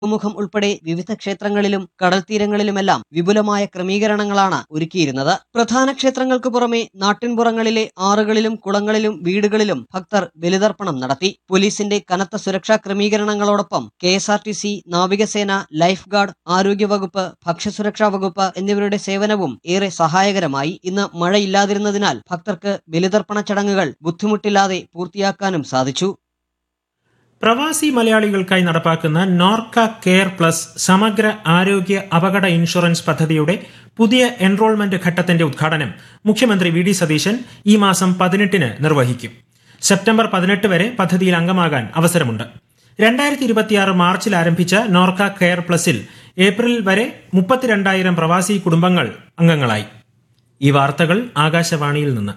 തുറമുഖം ഉൾപ്പെടെ വിവിധ ക്ഷേത്രങ്ങളിലും കടൽത്തീരങ്ങളിലുമെല്ലാം വിപുലമായ ക്രമീകരണങ്ങളാണ് ഒരുക്കിയിരുന്നത് പ്രധാന ക്ഷേത്രങ്ങൾക്ക് പുറമെ നാട്ടിൻപുറങ്ങളിലെ ആറുകളിലും കുളങ്ങളിലും വീടുകളിലും ഭക്തർ ബലിതർപ്പണം നടത്തി പോലീസിന്റെ കനത്ത സുരക്ഷാ ക്രമീകരണങ്ങളോടൊപ്പം K S R T C നാവികസേന ലൈഫ് ഗാർഡ് ആരോഗ്യവകുപ്പ് ഭക്ഷ്യസുരക്ഷാ വകുപ്പ് എന്നിവരുടെ സേവനവും ഏറെ സഹായകരമായി ഇന്ന് മഴയില്ലാതിരുന്നതിനാൽ ഭക്തർക്ക് ബലിതർപ്പണ ചടങ്ങുകൾ ബുദ്ധിമുട്ടില്ലാതെ പൂർത്തിയാക്കാനും സാധിച്ചു പ്രവാസി മലയാളികൾക്കായി നടപ്പാക്കുന്ന നോർക്ക കെയർ പ്ലസ് സമഗ്ര ആരോഗ്യ അപകട ഇൻഷുറൻസ് പദ്ധതിയുടെ പുതിയ എൻറോൾമെന്റ് ഘട്ടത്തിന്റെ ഉദ്ഘാടനം മുഖ്യമന്ത്രി വി ഡി സതീശൻ ഈ മാസം പതിനെട്ടിന് നിർവഹിക്കും സെപ്റ്റംബർ പതിനെട്ട് വരെ പദ്ധതിയിൽ അംഗമാകാൻ അവസരമുണ്ട് രണ്ടായിരത്തി ഇരുപത്തിയാറ് മാർച്ചിൽ ആരംഭിച്ച നോർക്ക കെയർ പ്ലസിൽ ഏപ്രിൽ വരെ മുപ്പത്തിരണ്ടായിരം പ്രവാസി കുടുംബങ്ങൾ അംഗങ്ങളായി ഈ വാർത്തകൾ ആകാശവാണിയിൽ നിന്ന്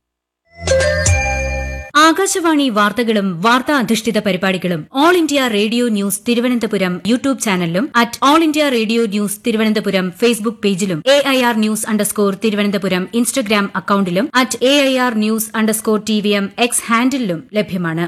ആകാശവാണി വാർത്തകളും വാർത്താ അധിഷ്ഠിത പരിപാടികളും all India radio news Thiruvananthapuram YouTube ചാനലിലും at all India radio news Thiruvananthapuram Facebook പേജിലും A I R news underscore Thiruvananthapuram Instagram അക്കൌണ്ടിലും at A I R news underscore T V M X ഹാൻഡിലും ലഭ്യമാണ്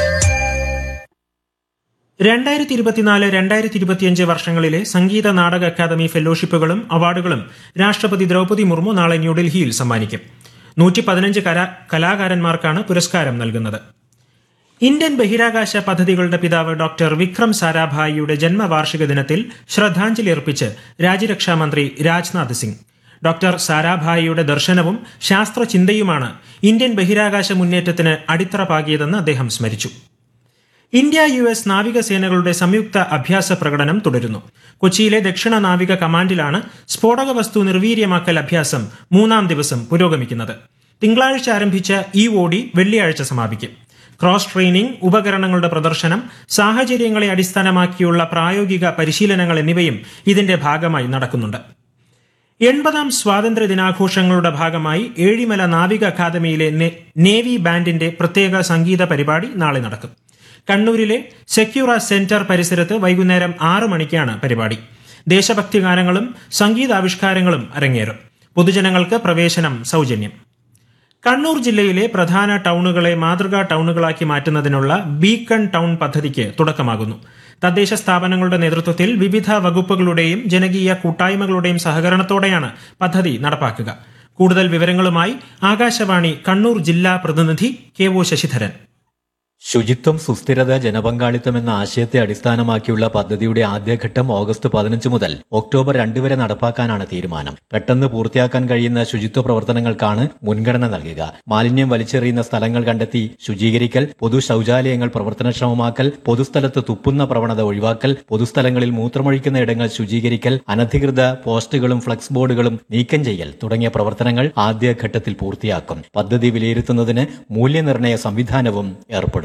രണ്ടായിരത്തി ഇരുപത്തിനാല് രണ്ടായിരത്തി ഇരുപത്തിയഞ്ച് വർഷങ്ങളിലെ സംഗീത നാടക അക്കാദമി ഫെലോഷിപ്പുകളും അവാർഡുകളും രാഷ്ട്രപതി ദ്രൗപദി മുർമു നാളെ ന്യൂഡൽഹിയിൽ സമ്മാനിക്കും നൂറ്റി പതിനഞ്ച് കലാകാരന്മാർക്കാണ് പുരസ്കാരം നൽകുന്നത് ഇന്ത്യൻ ബഹിരാകാശ പദ്ധതികളുടെ പിതാവ് ഡോക്ടർ വിക്രം സാരാഭായിയുടെ ജന്മവാർഷിക ദിനത്തിൽ ശ്രദ്ധാഞ്ജലി അർപ്പിച്ച് രാജ്യരക്ഷാമന്ത്രി രാജ്നാഥ് സിംഗ് ഡോക്ടർ സാരാഭായിയുടെ ദർശനവും ശാസ്ത്രചിന്തയുമാണ് ഇന്ത്യൻ ബഹിരാകാശ മുന്നേറ്റത്തിന് അടിത്തറ പാകിയതെന്ന് അദ്ദേഹം സ്മരിച്ചു ഇന്ത്യ യു എസ് നാവികസേനകളുടെ സംയുക്ത അഭ്യാസ പ്രകടനം തുടരുന്നു കൊച്ചിയിലെ ദക്ഷിണ നാവിക കമാൻഡിലാണ് സ്ഫോടക വസ്തു നിർവീര്യമാക്കൽ അഭ്യാസം മൂന്നാം ദിവസം പുരോഗമിക്കുന്നത് തിങ്കളാഴ്ച ആരംഭിച്ച ഈ ഓടി വെള്ളിയാഴ്ച സമാപിക്കും ക്രോസ് ട്രെയിനിംഗ് ഉപകരണങ്ങളുടെ പ്രദർശനം സാഹചര്യങ്ങളെ അടിസ്ഥാനമാക്കിയുള്ള പ്രായോഗിക പരിശീലനങ്ങൾ എന്നിവയും ഇതിന്റെ ഭാഗമായി നടക്കുന്നുണ്ട് എൺപതാം സ്വാതന്ത്ര്യ ദിനാഘോഷങ്ങളുടെ ഭാഗമായി ഏഴിമല നാവിക അക്കാദമിയിലെ നേവി ബാൻഡിന്റെ പ്രത്യേക സംഗീത പരിപാടി നാളെ നടക്കും കണ്ണൂരിലെ സെക്യൂറ സെന്റർ പരിസരത്ത് വൈകുന്നേരം ആറു മണിക്കാണ് പരിപാടി ദേശഭക്തി ഗാനങ്ങളും സംഗീതാവിഷ്കാരങ്ങളും അരങ്ങേറും പൊതുജനങ്ങൾക്ക് പ്രവേശനം സൗജന്യം കണ്ണൂർ ജില്ലയിലെ പ്രധാന ടൗണുകളെ മാതൃകാ ടൗണുകളാക്കി മാറ്റുന്നതിനുള്ള ബീക്കൺ ടൗൺ പദ്ധതിക്ക് തുടക്കമാകുന്നു തദ്ദേശ സ്ഥാപനങ്ങളുടെ നേതൃത്വത്തിൽ വിവിധ വകുപ്പുകളുടെയും ജനകീയ കൂട്ടായ്മകളുടെയും സഹകരണത്തോടെയാണ് പദ്ധതി നടപ്പാക്കുക കൂടുതൽ വിവരങ്ങളുമായി ആകാശവാണി കണ്ണൂർ ജില്ലാ പ്രതിനിധി കെ ഒ ശശിധരൻ ശുചിത്വം സുസ്ഥിരത ജനപങ്കാളിത്തം എന്ന ആശയത്തെ അടിസ്ഥാനമാക്കിയുള്ള പദ്ധതിയുടെ ആദ്യഘട്ടം ഓഗസ്റ്റ് പതിനഞ്ച് മുതൽ ഒക്ടോബർ രണ്ട് വരെ നടപ്പാക്കാനാണ് തീരുമാനം പെട്ടെന്ന് പൂർത്തിയാക്കാൻ കഴിയുന്ന ശുചിത്വ പ്രവർത്തനങ്ങൾക്കാണ് മുൻഗണന നൽകുക മാലിന്യം വലിച്ചെറിയുന്ന സ്ഥലങ്ങൾ കണ്ടെത്തി ശുചീകരിക്കൽ പൊതു ശൌചാലയങ്ങൾ പ്രവർത്തനക്ഷമമാക്കൽ പൊതുസ്ഥലത്ത് തുപ്പുന്ന പ്രവണത ഒഴിവാക്കൽ പൊതുസ്ഥലങ്ങളിൽ മൂത്രമൊഴിക്കുന്ന ഇടങ്ങൾ ശുചീകരിക്കൽ അനധികൃത പോസ്റ്റുകളും ഫ്ലക്സ് ബോർഡുകളും നീക്കം ചെയ്യൽ തുടങ്ങിയ പ്രവർത്തനങ്ങൾ ആദ്യഘട്ടത്തിൽ പൂർത്തിയാക്കും പദ്ധതി വിലയിരുത്തുന്നതിന് മൂല്യനിർണ്ണയ സംവിധാനവും ഏർപ്പെടുത്തും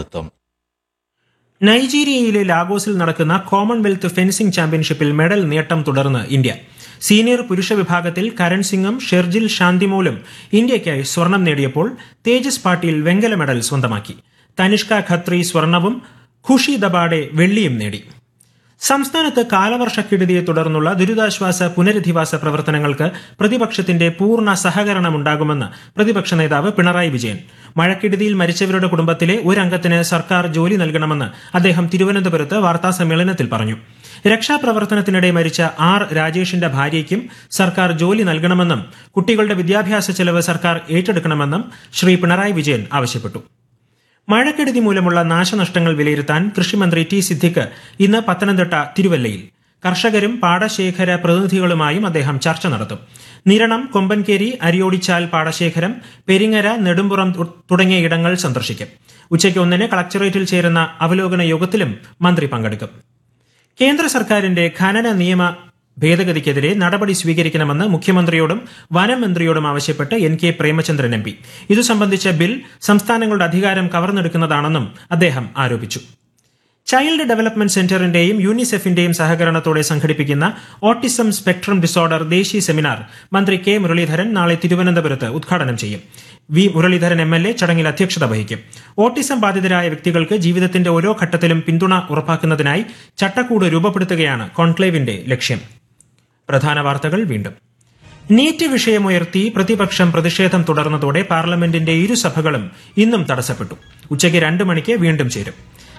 നൈജീരിയയിലെ ലാഗോസിൽ നടക്കുന്ന കോമൺവെൽത്ത് ഫെൻസിംഗ് ചാമ്പ്യൻഷിപ്പിൽ മെഡൽ നേട്ടം തുടർന്ന് ഇന്ത്യ സീനിയർ പുരുഷ വിഭാഗത്തിൽ കരൺ സിംഗും ഷെർജിൽ ശാന്തിമോലും ഇന്ത്യയ്ക്കായി സ്വർണം നേടിയപ്പോൾ തേജസ് പാട്ടീൽ വെങ്കല മെഡൽ സ്വന്തമാക്കി തനിഷ്ക ഖത്രി സ്വർണവും ഖുഷി ദബാഡെ വെള്ളിയും നേടി സംസ്ഥാനത്ത് കാലവർഷക്കെടുതിയെ തുടർന്നുള്ള ദുരിതാശ്വാസ പുനരധിവാസ പ്രവർത്തനങ്ങൾക്ക് പ്രതിപക്ഷത്തിന്റെ പൂർണ്ണ സഹകരണമുണ്ടാകുമെന്ന് പ്രതിപക്ഷ നേതാവ് പിണറായി വിജയൻ മഴക്കെടുതിയിൽ മരിച്ചവരുടെ കുടുംബത്തിലെ ഒരംഗത്തിന് സർക്കാർ ജോലി നൽകണമെന്ന് അദ്ദേഹം തിരുവനന്തപുരത്ത് വാർത്താസമ്മേളനത്തിൽ പറഞ്ഞു രക്ഷാപ്രവർത്തനത്തിനിടെ മരിച്ച ആർ രാജേഷിന്റെ ഭാര്യയ്ക്കും സർക്കാർ ജോലി നൽകണമെന്നും കുട്ടികളുടെ വിദ്യാഭ്യാസ ചെലവ് സർക്കാർ ഏറ്റെടുക്കണമെന്നും ശ്രീ പിണറായി വിജയൻ ആവശ്യപ്പെട്ടു മഴക്കെടുതി മൂലമുള്ള നാശനഷ്ടങ്ങൾ വിലയിരുത്താൻ കൃഷിമന്ത്രി ടി സിദ്ദിഖ് ഇന്ന് പത്തനംതിട്ട തിരുവല്ലയിൽ കർഷകരും പാടശേഖര പ്രതിനിധികളുമായും അദ്ദേഹം ചർച്ച നടത്തും നിരണം കൊമ്പൻകേരി അരിയോടിച്ചാൽ പാടശേഖരം പെരിങ്ങര നെടുമ്പുറം തുടങ്ങിയ ഇടങ്ങൾ സന്ദർശിക്കും ഉച്ചയ്ക്ക് ഒന്നിന് കളക്ടറേറ്റിൽ ചേരുന്ന അവലോകന യോഗത്തിലും മന്ത്രി പങ്കെടുക്കും കേന്ദ്ര സർക്കാരിന്റെ ഖനന നിയമ ഭേദഗതിക്കെതിരെ നടപടി സ്വീകരിക്കണമെന്ന് മുഖ്യമന്ത്രിയോടും വനം മന്ത്രിയോടും ആവശ്യപ്പെട്ട് N K Premachandran M P ഇതു സംബന്ധിച്ച ബിൽ സംസ്ഥാനങ്ങളുടെ അധികാരം കവർന്നെടുക്കുന്നതാണെന്നും അദ്ദേഹം ആരോപിച്ചു ചൈൽഡ് ഡെവലപ്മെന്റ് സെന്ററിന്റെയും യൂണിസെഫിന്റെയും സഹകരണത്തോടെ സംഘടിപ്പിക്കുന്ന ഓട്ടിസം സ്പെക്ട്രം ഡിസോർഡർ ദേശീയ സെമിനാർ മന്ത്രി കെ മുരളീധരൻ നാളെ തിരുവനന്തപുരത്ത് ഉദ്ഘാടനം ചെയ്യും V Muraleedharan M L A ചടങ്ങിൽ അധ്യക്ഷത വഹിക്കും ഓട്ടിസം ബാധിതരായ വ്യക്തികൾക്ക് ജീവിതത്തിന്റെ ഓരോ ഘട്ടത്തിലും പിന്തുണ ഉറപ്പാക്കുന്നതിനായി ചട്ടക്കൂട് രൂപപ്പെടുത്തുകയാണ് കോൺക്ലേവിന്റെ ലക്ഷ്യം പ്രധാന വാർത്തകൾ വീണ്ടും നീറ്റ് വിഷയമുയർത്തി പ്രതിപക്ഷം പ്രതിഷേധം തുടർന്നതോടെ പാർലമെന്റിന്റെ ഇരുസഭകളും ഇന്നും തടസ്സപ്പെട്ടു ഉച്ചയ്ക്ക് രണ്ട് മണിക്ക് വീണ്ടും ചേരും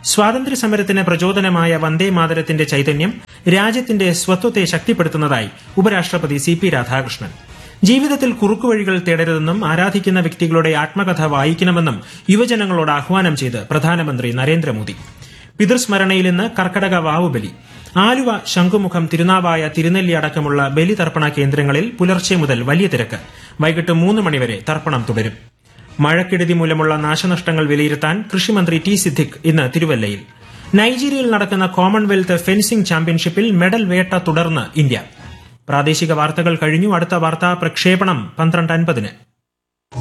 സ്വാതന്ത്ര്യ സമരത്തിന് പ്രചോദനമായ വന്ദേ മാതരത്തിന്റെ ചൈതന്യം രാജ്യത്തിന്റെ സ്വത്വത്തെ ശക്തിപ്പെടുത്തുന്നതായി ഉപരാഷ്ട്രപതി സി പി രാധാകൃഷ്ണൻ ജീവിതത്തിൽ കുറുക്കുവഴികൾ തേടരുതെന്നും ആരാധിക്കുന്ന വ്യക്തികളുടെ ആത്മകഥ വായിക്കണമെന്നും യുവജനങ്ങളോട് ആഹ്വാനം ചെയ്ത് പ്രധാനമന്ത്രി നരേന്ദ്രമോദി പിതൃസ്മരണയിൽ ഇന്ന് കർക്കടക വാവുബലി ആലുവ ശംഖുമുഖം തിരുനാവായ തിരുനെല്ലി അടക്കമുള്ള ബലിതർപ്പണ കേന്ദ്രങ്ങളിൽ പുലർച്ചെ മുതൽ വലിയ തിരക്ക് വൈകിട്ട് മൂന്ന് മണിവരെ തർപ്പണം തുടരും മഴക്കെടുതി മൂലമുള്ള നാശനഷ്ടങ്ങൾ വിലയിരുത്താൻ കൃഷിമന്ത്രി ടി സിദ്ദിഖ് ഇന്ന് തിരുവല്ലയിൽ നൈജീരിയയിൽ നടക്കുന്ന കോമൺവെൽത്ത് ഫെൻസിംഗ് ചാമ്പ്യൻഷിപ്പിൽ മെഡൽ വേട്ട തുടർന്ന് ഇന്ത്യ പ്രാദേശിക വാർത്തകൾ കഴിഞ്ഞു അടുത്ത വാർത്താ പ്രക്ഷേപണം പന്ത്രണ്ട് അൻപതിന്